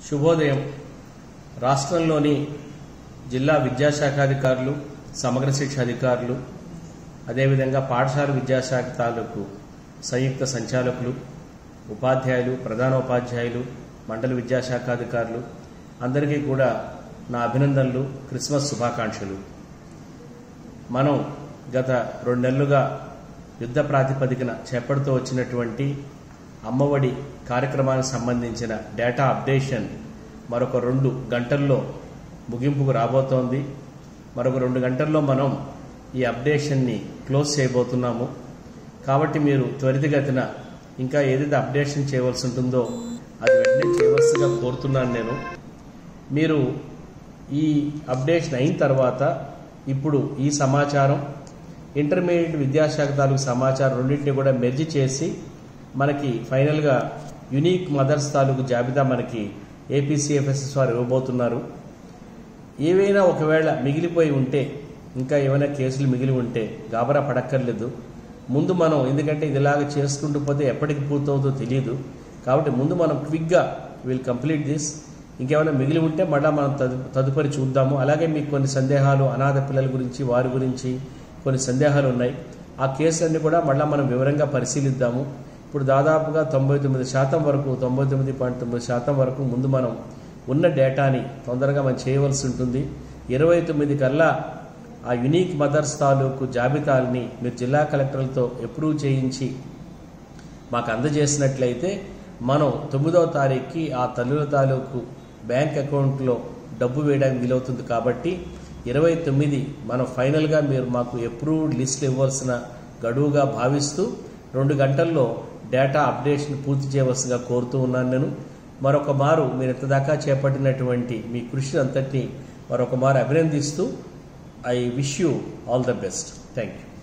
శుభోదయం రాష్ట్రంలోని జిల్లా విద్యాశాఖాధికారులు సమగ్ర శిక్ష అధికారులు అదేవిధంగా పాఠశాల విద్యాశాఖ తాలూకు సంయుక్త సంచాలకులు ఉపాధ్యాయులు ప్రధానోపాధ్యాయులు మండల విద్యాశాఖాధికారులు అందరికీ కూడా నా అభినందనలు క్రిస్మస్ శుభాకాంక్షలు మనం గత రెండు నెలలుగా యుద్ధ ప్రాతిపదికన చేపడుతూ వచ్చినటువంటి అమ్మఒడి కార్యక్రమానికి సంబంధించిన డేటా అప్డేషన్ మరొక రెండు గంటల్లో ముగింపుకు రాబోతోంది మరొక రెండు గంటల్లో మనం ఈ అప్డేషన్ని క్లోజ్ చేయబోతున్నాము కాబట్టి మీరు త్వరితగతిన ఇంకా ఏదైతే అప్డేషన్ చేయవలసి ఉంటుందో అది వెంటనే చేయవలసిగా కోరుతున్నాను నేను మీరు ఈ అప్డేషన్ అయిన తర్వాత ఇప్పుడు ఈ సమాచారం ఇంటర్మీడియట్ విద్యాశాఖ తాలూకు సమాచారం రెండింటిని కూడా మెర్జ్ చేసి మనకి ఫైనల్గా యునీక్ మదర్స్ తాలూకు జాబితా మనకి ఏపీసీఎఫ్ఎస్ఎస్ వారు ఇవ్వబోతున్నారు ఏవైనా ఒకవేళ మిగిలిపోయి ఉంటే ఇంకా ఏమైనా కేసులు మిగిలి ఉంటే గాబరా పడక్కర్లేదు ముందు మనం ఎందుకంటే ఇదిలాగా చేసుకుంటూ పోతే ఎప్పటికి పూర్తవుతుందో తెలియదు కాబట్టి ముందు మనం క్విక్గా విల్ కంప్లీట్ దిస్ ఇంకేమైనా మిగిలి ఉంటే మళ్ళీ మనం తదు తదుపరి చూద్దాము అలాగే మీకు కొన్ని సందేహాలు అనాథ పిల్లల గురించి వారి గురించి కొన్ని సందేహాలు ఉన్నాయి ఆ కేసులన్నీ కూడా మళ్ళీ మనం వివరంగా పరిశీలిద్దాము ఇప్పుడు దాదాపుగా తొంభై తొమ్మిది శాతం వరకు తొంభై తొమ్మిది పాయింట్ తొమ్మిది శాతం వరకు ముందు మనం ఉన్న డేటాని తొందరగా మనం చేయవలసి ఉంటుంది ఇరవై తొమ్మిది కల్లా ఆ యునీక్ మదర్స్ తాలూకు జాబితాలని మీరు జిల్లా కలెక్టర్లతో అప్రూవ్ చేయించి మాకు అందజేసినట్లయితే మనం తొమ్మిదవ తారీఖుకి ఆ తల్లుల తాలూకు బ్యాంక్ అకౌంట్లో డబ్బు వేయడానికి వీలవుతుంది కాబట్టి ఇరవై తొమ్మిది మనం ఫైనల్గా మీరు మాకు అప్రూవ్డ్ లిస్ట్ ఇవ్వాల్సిన గడువుగా భావిస్తూ రెండు గంటల్లో డేటా అప్డేషన్ పూర్తి చేయవలసిగా కోరుతూ ఉన్నాను నేను మరొక మారు మీరు ఇంతదాకా చేపట్టినటువంటి మీ కృషి అంతటిని మరొక మారు అభినందిస్తూ I wish you all the best thank you